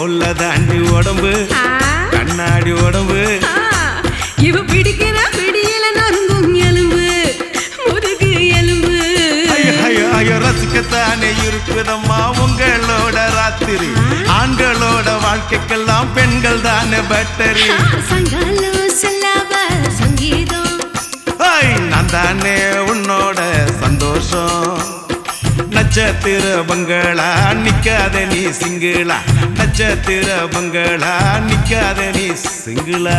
தோல்ல தாண்டி உடம்பு ஆ, கண்ணாடி உடம்பு ஆ, இவ பிடிக்கிற பிடியில நொறுங்கும் எலும்பு முதுகு எலும்பு ஐயோ ஐயோ ஐயோ ரசிக்கத்தானே இருக்குதம்மா உங்களோட ராத்திரி ஆண்களோட வாழ்க்கைக்கெல்லாம் பெண்கள் தானே பேட்டரி ஆ, சங்காலோ செல்லாவ சங்கீதம் ஐய், நான் தானே உன்னோட சந்தோஷம் நட்சத்திர பங்களா நிக்காத நீ சிங்கிளா நட்சத்திர பங்களா நிக்காத நீ சிங்கிளா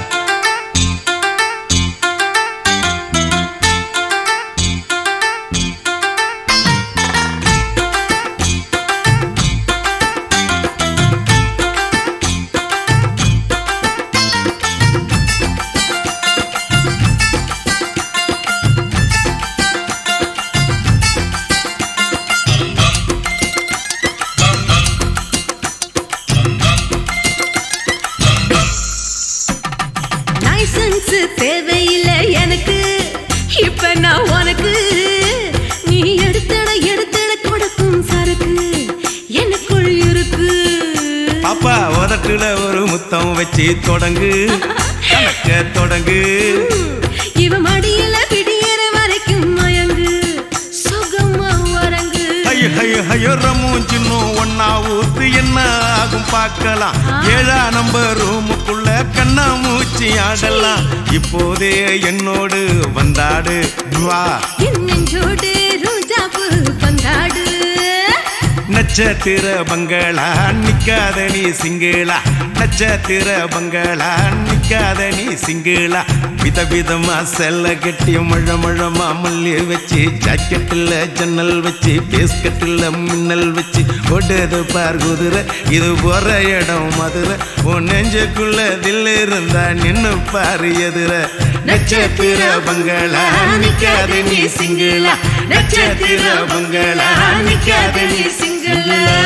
லைசன்ஸ் தேவையில்லை எனக்கு இப்ப நான் உனக்கு நீ எடுத்தட எடுத்தட கொடுக்கும் சரக்கு எனக்குள் இருக்கு பாப்பா உதட்டுல ஒரு முத்தம் வச்சு தொடங்கு கணக்க தொடங்கு இவ மடியில விடியற வரைக்கும் மயங்கு சுகமா வரங்கு ஐயோ ஐயோ ஐயோ ரமும் சின்னும் ஒன்னா ஊத்து என்ன ஆகும் பார்க்கலாம் ஏழா நம்பர் ரூமுக்குள்ள கண்ணா மூச்சு ஆடலாம் இப்போதே என்னோடு வந்தாடு வா என் நெஞ்சோடு ரோஜாப்பு பந்தாடு நட்சத்திர பங்களா நிக்காத நீ சிங்கிளா நட்சத்திர பங்களா நிக்காத நீ சிங்கிளா விதவிதமா செல்ல கட்டி மழ மழமா மல்லி வச்சு ஜாக்கெட்டில் ஜன்னல் வச்சு பேஸ்கட்டில் மின்னல் வச்சு ஓடுது பார் குதிரை இது போற இடம் மதுரை உன் நெஞ்சுக்குள்ள தில் இருந்தா நின்னு பாரு எதிர நட்சத்திர பங்களா நிக்காத நீ சிங்கிளா நட்சத்திர பங்களா நிக்காத நீ சிங்கிளா